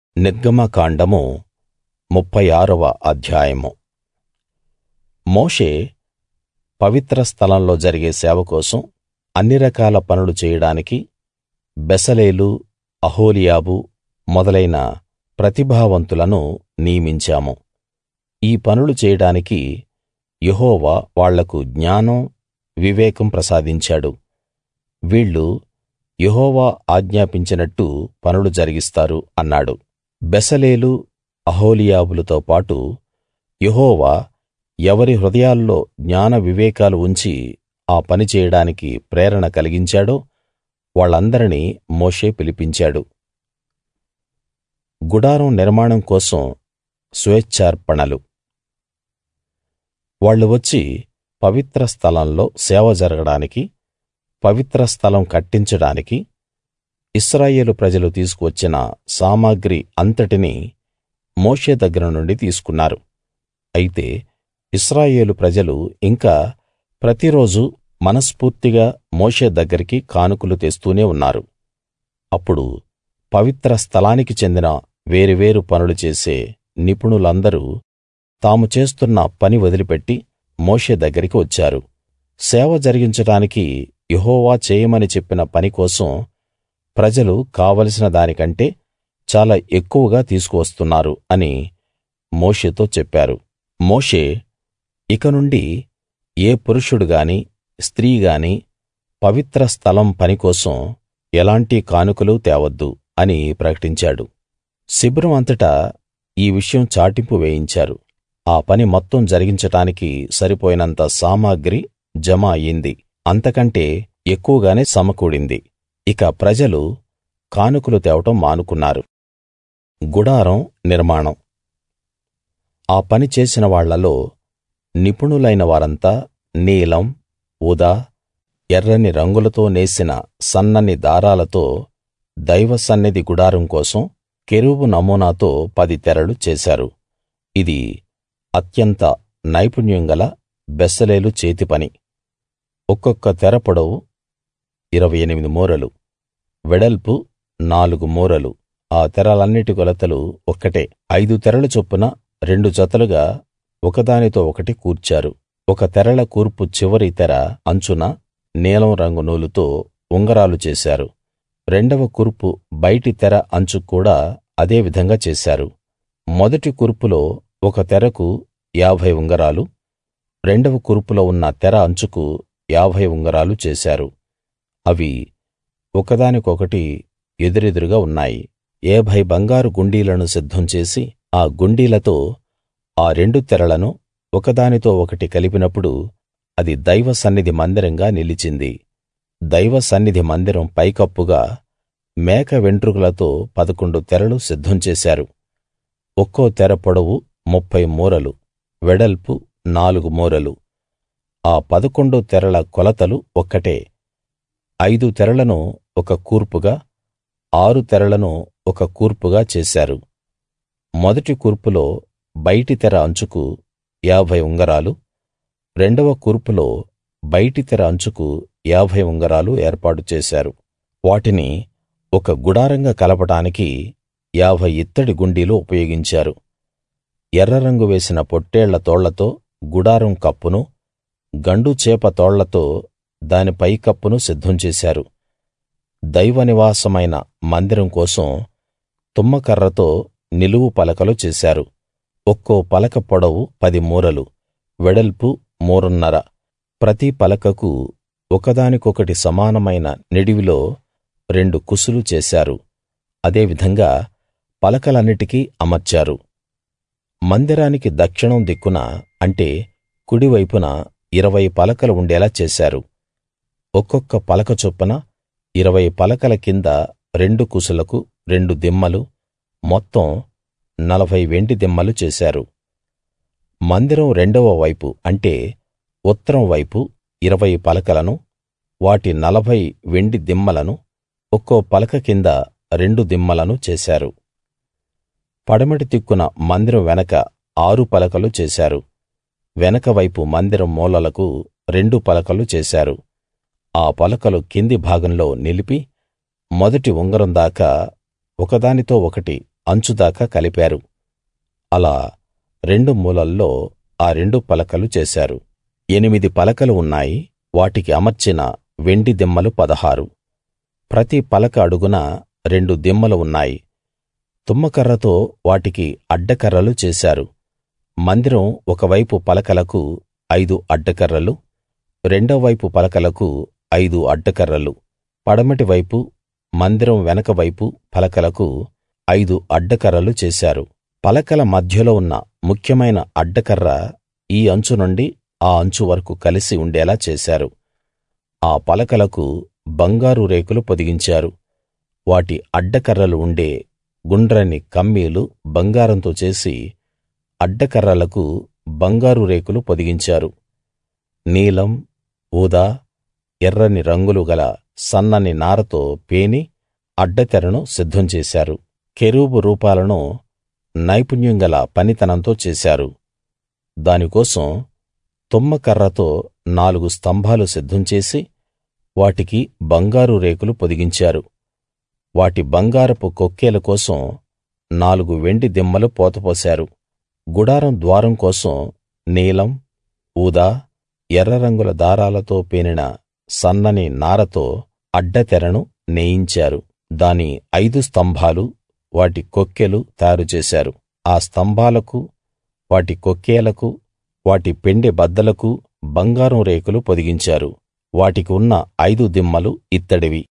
నిర్గమకాండము ముప్ఫై ఆరవ అధ్యాయము మోషే పవిత్ర స్థలంలో జరిగే సేవ కోసం అన్ని రకాల పనులు చేయడానికి బెసలేలు అహోలీయాబు మొదలైన ప్రతిభావంతులను నియమించాము ఈ పనులు చేయడానికి యెహోవా వాళ్లకు జ్ఞానం వివేకం ప్రసాదించాడు వీళ్ళు యెహోవా ఆజ్ఞాపించినట్టు పనులు జరిగిస్తారు అన్నాడు బెసలేలు అహోలీయాబులతో పాటు యెహోవా ఎవరి హృదయాల్లో జ్ఞాన వివేకాలు ఉంచి ఆ పని చేయడానికి ప్రేరణ కలిగించాడో వాళ్ళందరినీ మోషే పిలిపించాడు గుడారం నిర్మాణం కోసం స్వేచ్ఛార్పణలు వాళ్ళు వచ్చి పవిత్ర స్థలంలో సేవ జరగడానికి పవిత్ర స్థలం కట్టించడానికి ఇశ్రాయేలు ప్రజలు తీసుకువచ్చిన సామగ్రి అంతటినీ మోషే దగ్గర నుండి తీసుకున్నారు అయితే ఇశ్రాయేలు ప్రజలు ఇంకా ప్రతిరోజూ మనస్ఫూర్తిగా మోషే దగ్గరికి కానుకలు తెస్తూనే ఉన్నారు అప్పుడు పవిత్ర స్థలానికి చెందిన వేరు వేరు పనులు చేసే నిపుణులందరూ తాము చేస్తున్న పని వదిలిపెట్టి మోషే దగ్గరికి వచ్చారు సేవ జరిగించడానికి యెహోవా చేయమని చెప్పిన పని కోసం ప్రజలు కావలసిన దానికంటే చాలా ఎక్కువగా తీసుకువస్తున్నారు అని మోషేతో చెప్పారు మోషే ఇక నుండి ఏ పురుషుడు గాని స్త్రీ గాని పవిత్ర స్థలం పని కోసం ఎలాంటి కానుకలు తేవద్దు అని ప్రకటించాడు శిబిరం అంతటా ఈ విషయం చాటింపు వేయించారు ఆ పని మొత్తం జరిగించడానికి సరిపోయినంత సామగ్రి జమ అయింది అంతకంటే ఎక్కువగానే సమకూడింది ఇక ప్రజలు కానుకలు తేవడం మానుకున్నారు గుడారం నిర్మాణం ఆ పని చేసిన వాళ్ళలో నిపుణులైన వారంతా నీలం ఊదా ఎర్రని రంగులతో నేసిన సన్నని దారాలతో దైవ సన్నిధి గుడారం కోసం కెరూబు నమూనాతో పది తెరలు చేశారు ఇది అత్యంత నైపుణ్యం గల బెసలేలు చేతిపని ఒక్కొక్క తెర పొడవు ఇరవై ఎనిమిది మూరలు వెడల్పు నాలుగు మూరలు ఆ తెరలన్నిటి కొలతలు ఒక్కటే ఐదు తెరల చొప్పున రెండు జతలుగా ఒకదానితో ఒకటి కూర్చారు ఒక తెరల కూర్పు చివరి తెర అంచున నీలం రంగు నూలుతో ఉంగరాలు చేశారు రెండవ కూర్పు బయటి తెర అంచుకు కూడా అదే విధంగా చేశారు మొదటి కూర్పులో ఒక తెరకు ఏభై ఉంగరాలు రెండవ కూర్పులో ఉన్న తెర అంచుకు ఏభై ఉంగరాలు చేశారు అవి ఒకదానికొకటి ఎదురెదురుగా ఉన్నాయి ఏభై బంగారు గుండీలను సిద్ధం చేసి ఆ గుండీలతో ఆ రెండు తెరలను ఒకదానితో ఒకటి కలిపినప్పుడు అది దైవ సన్నిధి మందిరంగా నిలిచింది దైవ సన్నిధి మందిరం పైకప్పుగా మేక వెంట్రుకలతో పదకొండు తెరలు సిద్ధం చేశారు ఒక్కో తెర పొడవు ముప్ఫై మూరలు వెడల్పు నాలుగు మూరలు ఆ పదకొండు తెరల కొలతలు ఒక్కటే ఐదు తెరలను ఒక కూర్పుగా ఆరు తెరలను ఒక కూర్పుగా చేశారు మొదటి కూర్పులో బయటి తెర అంచుకు ఏభై ఉంగరాలు రెండవ కూర్పులో బయటి తెర అంచుకు ఏభై ఉంగరాలు ఏర్పాటు చేశారు వాటిని ఒక గుడారంగా కలపడానికి ఏభై ఇత్తడి గుండీలు ఉపయోగించారు ఎర్ర రంగు వేసిన పొట్టేళ్ల తోళ్లతో గుడారం కప్పును గండుచేప తోళ్లతో దాని పైకప్పును సిద్ధం చేశారు దైవ నివాసమైన మందిరం కోసం తుమ్మకర్రతో నిలువు పలకలు చేశారు ఒక్కో పలక పొడవు పది మూరలు వెడల్పు మూరన్నర ప్రతి పలకకు ఒకదానికొకటి సమానమైన నిడివిలో రెండు కుసులు చేశారు అదే విధంగా పలకలన్నిటికీ అమర్చారు మందిరానికి దక్షిణం దిక్కున అంటే కుడి వైపున ఇరవై పలకలు ఉండేలా చేశారు ఒక్కొక్క పలక చొప్పున ఇరవై పలకల కింద రెండు కుసులకు రెండు దిమ్మలు మొత్తం నలభై వెండి దిమ్మలు చేశారు మందిరం రెండవ వైపు అంటే ఉత్తరం వైపు ఇరవై పలకలను వాటి నలభై వెండి దిమ్మలను ఒక్కో పలక కింద రెండు దిమ్మలను చేశారు పడమటి దిక్కున మందిరం వెనక ఆరు పలకలు చేశారు వెనక వైపు మందిరం మూలలకు రెండు పలకలు చేశారు ఆ పలకలు కింది భాగంలో నిలిపి మొదటి ఉంగరం దాకా ఒకదానితో ఒకటి అంచుదాకా కలిపారు అలా రెండు మూలల్లో ఆ రెండు పలకలు చేశారు ఎనిమిది పలకలు ఉన్నాయి వాటికి అమర్చిన వెండి దిమ్మలు పదహారు ప్రతి పలక అడుగున రెండు దిమ్మలు ఉన్నాయి తుమ్మకర్రతో వాటికి అడ్డకర్రలు చేశారు మందిరం ఒక వైపు పలకలకు ఐదు అడ్డకర్రలు రెండో వైపు పలకలకు ఐదు అడ్డకర్రలు పడమటి వైపు మందిరం వెనక వైపు పలకలకు ఐదు అడ్డకర్రలు చేశారు పలకల మధ్యలో ఉన్న ముఖ్యమైన అడ్డకర్ర ఈ అంచు నుండి ఆ అంచు వరకూ కలిసి ఉండేలా చేశారు ఆ పలకలకు బంగారు రేకులు పొదిగించారు వాటి అడ్డకర్రలు ఉండే గుండ్రని కమ్మీలు బంగారంతో చేసి అడ్డకర్రలకు బంగారు రేకులు పొదిగించారు నీలం ఊదా ఎర్రని రంగులు గల సన్నని నారతో పేని అడ్డతెరను సిద్ధం చేశారు కెరూబు రూపాలను నైపుణ్యం గల పనితనంతో చేశారు దాని కోసం తుమ్మకర్రతో నాలుగు స్తంభాలు సిద్ధం చేసి వాటికి బంగారు రేకులు పొదిగించారు వాటి బంగారపు కొక్కేల కోసం నాలుగు వెండి దిమ్మలు పోతపోశారు గుడారం ద్వారం కోసం నీలం ఊదా ఎర్ర రంగుల దారాలతో పేనిన సన్నని నారతో అడ్డతెరను నేయించారు దాని ఐదు స్తంభాలు వాటి కొక్కెలు తయారు చేశారు ఆ స్తంభాలకు వాటి కొక్కేలకు వాటి పెండె బద్దలకు బంగారం రేకులు పొదిగించారు వాటికి ఉన్న ఐదు దిమ్మలు ఇత్తడివి